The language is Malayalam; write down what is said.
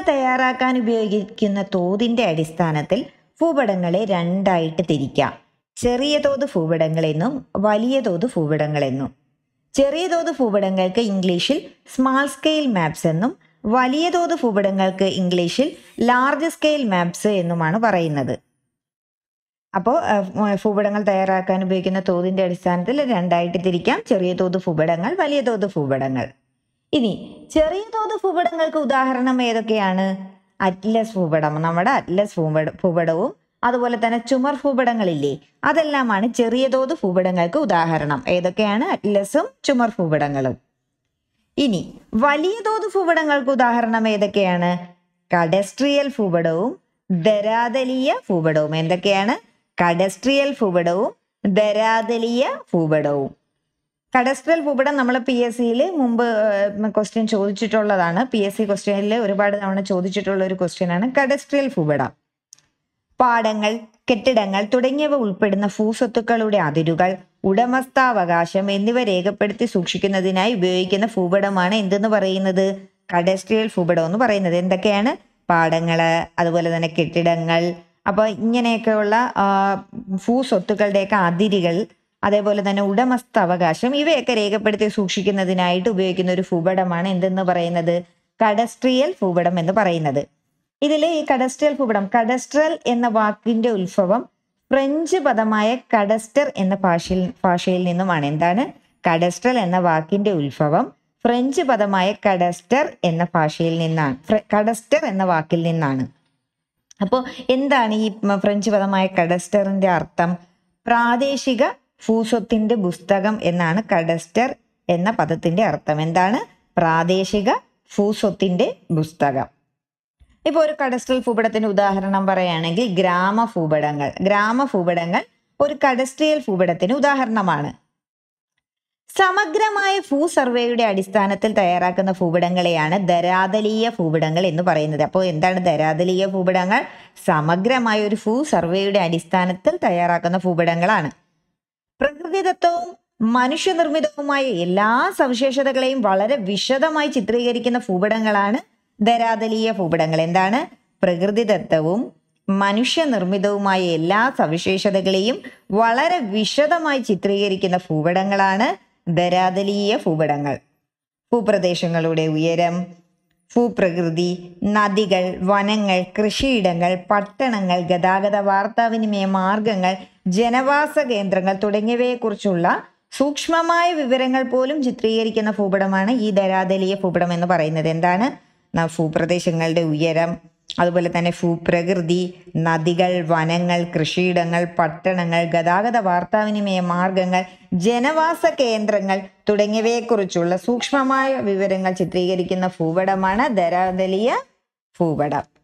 തയ്യാറാക്കാൻ ഉപയോഗിക്കുന്ന തോതിൻ്റെ അടിസ്ഥാനത്തിൽ ഭൂപടങ്ങളെ രണ്ടായിട്ട് തിരിക്കാം ചെറിയ തോത് ഭൂപടങ്ങളെന്നും വലിയ തോത് ഭൂപടങ്ങളെന്നും ചെറിയ തോത് ഭൂപടങ്ങൾക്ക് ഇംഗ്ലീഷിൽ സ്മാൾ സ്കെയിൽ മാപ്സ് എന്നും വലിയ തോത് ഭൂപടങ്ങൾക്ക് ഇംഗ്ലീഷിൽ ലാർജ് സ്കെയിൽ മാപ്സ് എന്നുമാണ് പറയുന്നത് അപ്പോൾ ഭൂപടങ്ങൾ തയ്യാറാക്കാൻ ഉപയോഗിക്കുന്ന തോതിൻ്റെ അടിസ്ഥാനത്തിൽ രണ്ടായിട്ട് തിരിക്കാം ചെറിയ തോത് ഭൂപടങ്ങൾ വലിയ തോത് ഭൂപടങ്ങൾ ഇനി ചെറിയ തോത് ഭൂപടങ്ങൾക്ക് ഉദാഹരണം ഏതൊക്കെയാണ് അറ്റ്ലസ് ഭൂപടം നമ്മുടെ അറ്റ്ലസ് ഭൂപട ഭൂപടവും അതുപോലെ തന്നെ ചുമർ ഭൂപടങ്ങളില്ലേ അതെല്ലാമാണ് ചെറിയ തോത് ഭൂപടങ്ങൾക്ക് ഉദാഹരണം ഏതൊക്കെയാണ് അറ്റ്ലസും ചുമർ ഭൂപടങ്ങളും ഇനി വലിയ തോത് ഭൂപടങ്ങൾക്ക് ഉദാഹരണം ഏതൊക്കെയാണ് കഡസ്ട്രിയൽ ഭൂപടവും ധരാതലീയ ഭൂപടവും എന്തൊക്കെയാണ് കഡസ്ട്രിയൽ ഭൂപടവും ധരാതലീയ ഭൂപടവും കഡസ്ട്രൽ ഭൂപടം നമ്മൾ പി എസ് സിയിൽ മുമ്പ് ക്വസ്റ്റ്യൻ ചോദിച്ചിട്ടുള്ളതാണ് പി എസ് സി ക്വസ്റ്റ്യനിൽ ഒരുപാട് തവണ ചോദിച്ചിട്ടുള്ള ഒരു ക്വസ്റ്റ്യനാണ് കഡസ്ട്രിയൽ ഭൂപടം പാടങ്ങൾ കെട്ടിടങ്ങൾ തുടങ്ങിയവ ഉൾപ്പെടുന്ന ഭൂസ്വത്തുക്കളുടെ അതിരുകൾ ഉടമസ്ഥാവകാശം എന്നിവ രേഖപ്പെടുത്തി സൂക്ഷിക്കുന്നതിനായി ഉപയോഗിക്കുന്ന ഭൂപടമാണ് എന്തെന്ന് പറയുന്നത് കഡസ്ട്രിയൽ ഭൂപടം എന്ന് പറയുന്നത് എന്തൊക്കെയാണ് പാടങ്ങള് അതുപോലെ തന്നെ കെട്ടിടങ്ങൾ അപ്പോൾ ഇങ്ങനെയൊക്കെയുള്ള ആ, ഭൂസ്വത്തുക്കളുടെയൊക്കെ അതിരുകൾ അതേപോലെ തന്നെ ഉടമസ്ഥ അവകാശം ഇവയൊക്കെ രേഖപ്പെടുത്തി സൂക്ഷിക്കുന്നതിനായിട്ട് ഉപയോഗിക്കുന്ന ഒരു ഭൂപടമാണ് എന്തെന്ന് പറയുന്നത് കഡസ്ട്രിയൽ ഭൂപടം എന്ന് പറയുന്നത് ഇതിൽ ഈ കഡസ്ട്രിയൽ ഭൂപടം കഡസ്ട്രൽ എന്ന വാക്കിന്റെ ഉത്ഭവം ഫ്രഞ്ച് പദമായ കഡസ്റ്റർ എന്ന ഭാഷയിൽ ഭാഷയിൽ നിന്നുമാണ് എന്താണ് കഡസ്ട്രൽ എന്ന വാക്കിന്റെ ഉത്ഭവം ഫ്രഞ്ച് പദമായ കഡസ്റ്റർ എന്ന ഭാഷയിൽ നിന്നാണ് ഫ്ര- കഡസ്റ്റർ എന്ന വാക്കിൽ നിന്നാണ് അപ്പോൾ എന്താണ് ഈ മ- ഫ്രഞ്ച് പദമായ കഡസ്റ്ററിന്റെ അർത്ഥം പ്രാദേശിക ഭൂസ്വത്തിന്റെ പുസ്തകം എന്നാണ് കഡസ്റ്റർ എന്ന പദത്തിന്റെ അർത്ഥം എന്താണ് പ്രാദേശിക ഭൂസ്വത്തിന്റെ പുസ്തകം ഇപ്പോൾ ഒരു കഡസ്ട്രൽ ഭൂപടത്തിന് ഉദാഹരണം പറയുകയാണെങ്കിൽ ഗ്രാമ ഭൂപടങ്ങൾ ഗ്രാമ ഭൂപടങ്ങൾ ഒരു കഡസ്ട്രിയൽ ഭൂപടത്തിന് ഉദാഹരണമാണ് സമഗ്രമായ ഭൂ സർവേയുടെ അടിസ്ഥാനത്തിൽ തയ്യാറാക്കുന്ന ഭൂപടങ്ങളെയാണ് ധരാതലീയ ഭൂപടങ്ങൾ എന്ന് പറയുന്നത് അപ്പോൾ എന്താണ് ധരാതലീയ ഭൂപടങ്ങൾ സമഗ്രമായ ഒരു ഭൂ സർവേയുടെ അടിസ്ഥാനത്തിൽ തയ്യാറാക്കുന്ന ഭൂപടങ്ങളാണ് പ്രകൃതിദത്തവും മനുഷ്യനിർമ്മിതവുമായ എല്ലാ സവിശേഷതകളെയും വളരെ വിശദമായി ചിത്രീകരിക്കുന്ന ഭൂപടങ്ങളാണ് ധരാതലീയ ഭൂപടങ്ങൾ എന്താണ് പ്രകൃതിദത്തവും മനുഷ്യനിർമ്മിതവുമായ എല്ലാ സവിശേഷതകളെയും വളരെ വിശദമായി ചിത്രീകരിക്കുന്ന ഭൂപടങ്ങളാണ് ധരാതലീയ ഭൂപടങ്ങൾ ഭൂപ്രദേശങ്ങളുടെ ഉയരം ഭൂപ്രകൃതി നദികൾ വനങ്ങൾ കൃഷിയിടങ്ങൾ പട്ടണങ്ങൾ ഗതാഗത വാർത്താവിനിമയ മാർഗങ്ങൾ ജനവാസ കേന്ദ്രങ്ങൾ തുടങ്ങിയവയെക്കുറിച്ചുള്ള സൂക്ഷ്മമായ വിവരങ്ങൾ പോലും ചിത്രീകരിക്കുന്ന ഭൂപടമാണ് ഈ ധരാതലീയ ഭൂപടം എന്ന് പറയുന്നത് എന്താണ് ന- ഭൂപ്രദേശങ്ങളുടെ ഉയരം അതുപോലെ തന്നെ ഭൂപ്രകൃതി നദികൾ വനങ്ങൾ കൃഷിയിടങ്ങൾ പട്ടണങ്ങൾ ഗതാഗത വാർത്താവിനിമയ മാർഗങ്ങൾ ജനവാസ കേന്ദ്രങ്ങൾ തുടങ്ങിയവയെക്കുറിച്ചുള്ള സൂക്ഷ്മമായ വിവരങ്ങൾ ചിത്രീകരിക്കുന്ന ഭൂപടമാണ് ധരാതലീയ ഭൂപടം